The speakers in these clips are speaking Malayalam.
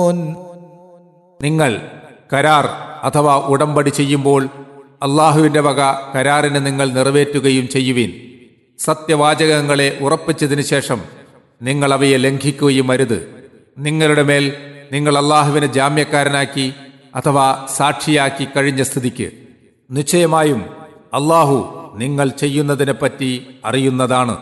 നിങ്ങൾ കരാർ അഥവാ ഉടമ്പടി ചെയ്യുമ്പോൾ അള്ളാഹുവിന്റെ വക കരാറിന് നിങ്ങൾ നിറവേറ്റുകയും ചെയ്യുവിൻ സത്യവാചകങ്ങളെ ഉറപ്പിച്ചതിനു ശേഷം നിങ്ങൾ അവയെ ലംഘിക്കുകയും അരുത് നിങ്ങളുടെ മേൽ നിങ്ങൾ അള്ളാഹുവിനെ ജാമ്യക്കാരനാക്കി അഥവാ സാക്ഷിയാക്കി കഴിഞ്ഞ സ്ഥിതിക്ക് നിശ്ചയമായും അള്ളാഹു നിങ്ങൾ ചെയ്യുന്നതിനെപ്പറ്റി അറിയുന്നതാണ്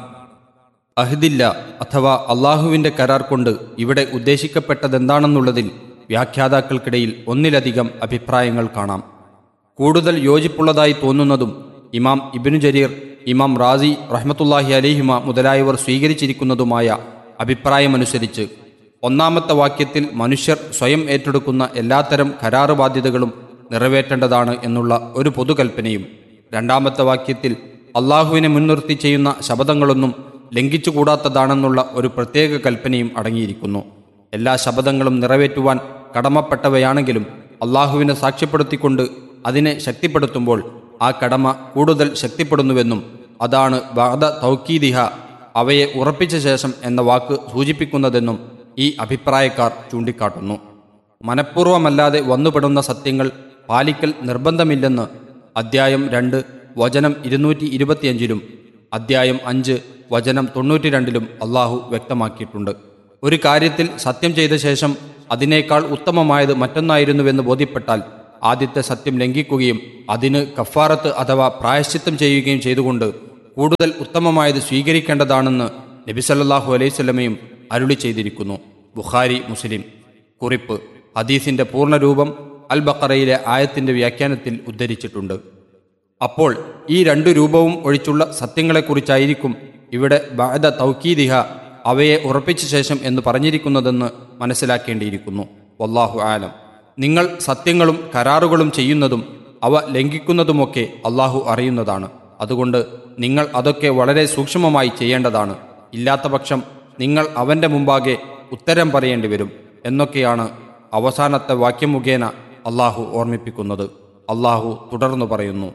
അഹ്ദില്ല അഥവാ അള്ളാഹുവിന്റെ കരാർ കൊണ്ട് ഇവിടെ ഉദ്ദേശിക്കപ്പെട്ടതെന്താണെന്നുള്ളതിൽ വ്യാഖ്യാതാക്കൾക്കിടയിൽ ഒന്നിലധികം അഭിപ്രായങ്ങൾ കാണാം കൂടുതൽ യോജിപ്പുള്ളതായി തോന്നുന്നതും ഇമാം ഇബിനു ജരീർ ഇമാം റാസി റഹ്മത്തുല്ലാഹി അലിഹിമ മുതലായവർ സ്വീകരിച്ചിരിക്കുന്നതുമായ അഭിപ്രായമനുസരിച്ച് ഒന്നാമത്തെ വാക്യത്തിൽ മനുഷ്യർ സ്വയം ഏറ്റെടുക്കുന്ന എല്ലാത്തരം കരാറ് ബാധ്യതകളും നിറവേറ്റേണ്ടതാണ് എന്നുള്ള ഒരു പൊതുകൽപ്പനയും രണ്ടാമത്തെ വാക്യത്തിൽ അള്ളാഹുവിനെ മുൻനിർത്തി ചെയ്യുന്ന ശബദങ്ങളൊന്നും ലംഘിച്ചുകൂടാത്തതാണെന്നുള്ള ഒരു പ്രത്യേക കൽപ്പനയും അടങ്ങിയിരിക്കുന്നു എല്ലാ ശബദങ്ങളും നിറവേറ്റുവാൻ കടമപ്പെട്ടവയാണെങ്കിലും അള്ളാഹുവിനെ സാക്ഷ്യപ്പെടുത്തിക്കൊണ്ട് അതിനെ ശക്തിപ്പെടുത്തുമ്പോൾ ആ കടമ കൂടുതൽ ശക്തിപ്പെടുന്നുവെന്നും അതാണ് ബാദ തൗക്കീദിഹ അവയെ ഉറപ്പിച്ച ശേഷം എന്ന വാക്ക് സൂചിപ്പിക്കുന്നതെന്നും ഈ അഭിപ്രായക്കാർ ചൂണ്ടിക്കാട്ടുന്നു മനഃപൂർവ്വമല്ലാതെ വന്നുപെടുന്ന സത്യങ്ങൾ പാലിക്കൽ നിർബന്ധമില്ലെന്ന് അദ്ധ്യായം രണ്ട് വചനം ഇരുന്നൂറ്റി ഇരുപത്തിയഞ്ചിലും അദ്ധ്യായം അഞ്ച് വചനം തൊണ്ണൂറ്റി രണ്ടിലും അള്ളാഹു വ്യക്തമാക്കിയിട്ടുണ്ട് ഒരു കാര്യത്തിൽ സത്യം ചെയ്ത ശേഷം അതിനേക്കാൾ ഉത്തമമായത് മറ്റൊന്നായിരുന്നുവെന്ന് ബോധ്യപ്പെട്ടാൽ ആദ്യത്തെ സത്യം ലംഘിക്കുകയും അതിന് കഫാറത്ത് അഥവാ പ്രായശ്ചിത്തം ചെയ്യുകയും ചെയ്തുകൊണ്ട് കൂടുതൽ ഉത്തമമായത് സ്വീകരിക്കേണ്ടതാണെന്ന് നബിസല്ലാഹു അലൈവല്ലമയും അരുളി ചെയ്തിരിക്കുന്നു ബുഖാരി മുസ്ലിം കുറിപ്പ് ഹദീസിന്റെ പൂർണ്ണരൂപം അൽ ബക്കറയിലെ ആയത്തിന്റെ വ്യാഖ്യാനത്തിൽ ഉദ്ധരിച്ചിട്ടുണ്ട് അപ്പോൾ ഈ രണ്ടു രൂപവും ഒഴിച്ചുള്ള സത്യങ്ങളെക്കുറിച്ചായിരിക്കും ഇവിടെ ബാദ തൗക്കീദിഹ അവയെ ഉറപ്പിച്ച ശേഷം എന്ന് പറഞ്ഞിരിക്കുന്നതെന്ന് മനസ്സിലാക്കേണ്ടിയിരിക്കുന്നു വല്ലാഹു ആലം നിങ്ങൾ സത്യങ്ങളും കരാറുകളും ചെയ്യുന്നതും അവ ലംഘിക്കുന്നതുമൊക്കെ അള്ളാഹു അറിയുന്നതാണ് അതുകൊണ്ട് നിങ്ങൾ അതൊക്കെ വളരെ സൂക്ഷ്മമായി ചെയ്യേണ്ടതാണ് ഇല്ലാത്ത പക്ഷം നിങ്ങൾ അവന്റെ മുമ്പാകെ ഉത്തരം പറയേണ്ടി വരും എന്നൊക്കെയാണ് അവസാനത്തെ വാക്യം മുഖേന അള്ളാഹു ഓർമ്മിപ്പിക്കുന്നത് അള്ളാഹു തുടർന്നു പറയുന്നു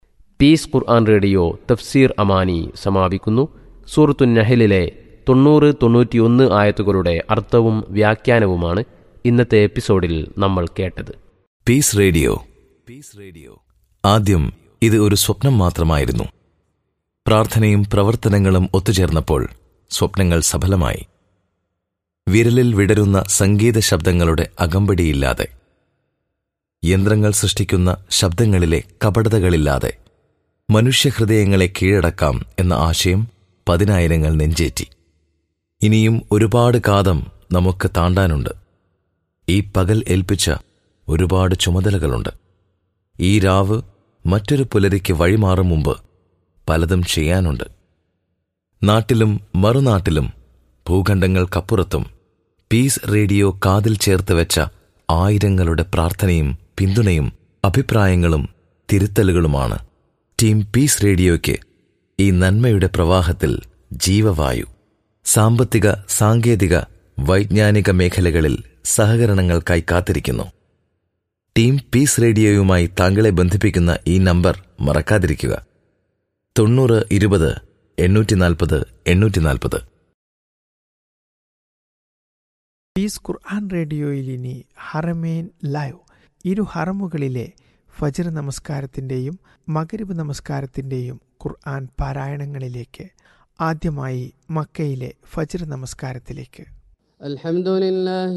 പീസ് ഖുർആൻ റേഡിയോ തഫ്സീർ അമാനി സമാപിക്കുന്നു സൂറത്തു നഹലിലെ തൊണ്ണൂറ് തൊണ്ണൂറ്റിയൊന്ന് ആയത്തുകളുടെ അർത്ഥവും വ്യാഖ്യാനവുമാണ് ഇന്നത്തെ എപ്പിസോഡിൽ നമ്മൾ കേട്ടത് പീസ് റേഡിയോ പീസ് റേഡിയോ ആദ്യം ഇത് ഒരു സ്വപ്നം മാത്രമായിരുന്നു പ്രാർത്ഥനയും പ്രവർത്തനങ്ങളും ഒത്തുചേർന്നപ്പോൾ സ്വപ്നങ്ങൾ സഫലമായി വിരലിൽ വിടരുന്ന സംഗീത ശബ്ദങ്ങളുടെ അകമ്പടിയില്ലാതെ യന്ത്രങ്ങൾ സൃഷ്ടിക്കുന്ന ശബ്ദങ്ങളിലെ കപടതകളില്ലാതെ മനുഷ്യഹൃദയങ്ങളെ കീഴടക്കാം എന്ന ആശയം പതിനായിരങ്ങൾ നെഞ്ചേറ്റി ഇനിയും ഒരുപാട് കാതം നമുക്ക് താണ്ടാനുണ്ട് ഈ പകൽ ഏൽപ്പിച്ച ഒരുപാട് ചുമതലകളുണ്ട് ഈ രാവ് മറ്റൊരു പുലരിക്ക് വഴിമാറും മുമ്പ് പലതും ചെയ്യാനുണ്ട് നാട്ടിലും മറുനാട്ടിലും ഭൂഖണ്ഡങ്ങൾക്കപ്പുറത്തും പീസ് റേഡിയോ കാതിൽ ചേർത്ത് വെച്ച ആയിരങ്ങളുടെ പ്രാർത്ഥനയും പിന്തുണയും അഭിപ്രായങ്ങളും തിരുത്തലുകളുമാണ് ടീം പീസ് റേഡിയോയ്ക്ക് ഈ നന്മയുടെ പ്രവാഹത്തിൽ ജീവവായു സാമ്പത്തിക സാങ്കേതിക വൈജ്ഞാനിക മേഖലകളിൽ സഹകരണങ്ങൾക്കായി കാത്തിരിക്കുന്നു ടീം പീസ് റേഡിയോയുമായി താങ്കളെ ബന്ധിപ്പിക്കുന്ന ഈ നമ്പർ മറക്കാതിരിക്കുക തൊണ്ണൂറ് ഇരുപത് എണ്ണൂറ്റി നാൽപ്പത് എണ്ണൂറ്റി നാൽപ്പത് പീസ് ഖുർആൻ റേഡിയോയിൽ ഇനി ഹറമേൻ ലൈവ് ഇരു ഹറമുകളിലെ ഫജർ നമസ്കാരത്തിൻ്റെയും മകരിബ് നമസ്കാരത്തിൻ്റെയും ഖുർആൻ പാരായണങ്ങളിലേക്ക് ആദ്യമായി മക്കയിലെ ഫജർ നമസ്കാരത്തിലേക്ക് الحمد لله